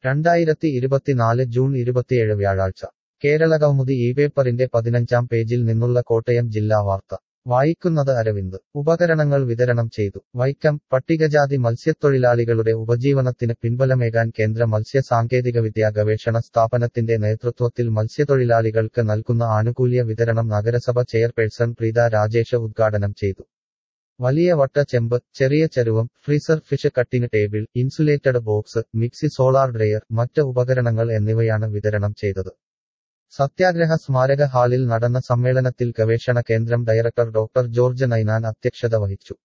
രണ്ടായിരത്തി ഇരുപത്തിനാല് ജൂൺ ഇരുപത്തിയേഴ് വ്യാഴാഴ്ച കേരളകൗമുദി ഈ പേപ്പറിന്റെ പതിനഞ്ചാം പേജിൽ നിന്നുള്ള കോട്ടയം ജില്ലാ വാർത്ത വായിക്കുന്നത് അരവിന്ദ് ഉപകരണങ്ങൾ വിതരണം ചെയ്തു വൈക്കം പട്ടികജാതി മത്സ്യത്തൊഴിലാളികളുടെ ഉപജീവനത്തിന് പിൻബലമേകാൻ കേന്ദ്ര മത്സ്യ സാങ്കേതികവിദ്യാ ഗവേഷണ സ്ഥാപനത്തിന്റെ നേതൃത്വത്തിൽ മത്സ്യത്തൊഴിലാളികൾക്ക് നൽകുന്ന ആനുകൂല്യ വിതരണം നഗരസഭ ചെയർപേഴ്സൺ പ്രീത രാജേഷ് ഉദ്ഘാടനം ചെയ്തു വലിയ വട്ട ചെമ്പ് ചെറിയ ചരുവം freezer fish cutting table insulated box mixie solar dryer മറ്റ് ഉപകരണങ്ങൾ എന്നിവയാണ് വിതരണം ചെയ്തത് സത്യാഗ്രഹ സ്മാരക ഹാളിൽ നടന്ന സമ്മേളനത്തിൽ ഗവേഷണ കേന്ദ്രം ഡയറക്ടർ ഡോക്ടർ ജോർജ് നൈനാൻ അധ്യക്ഷത വഹിച്ചു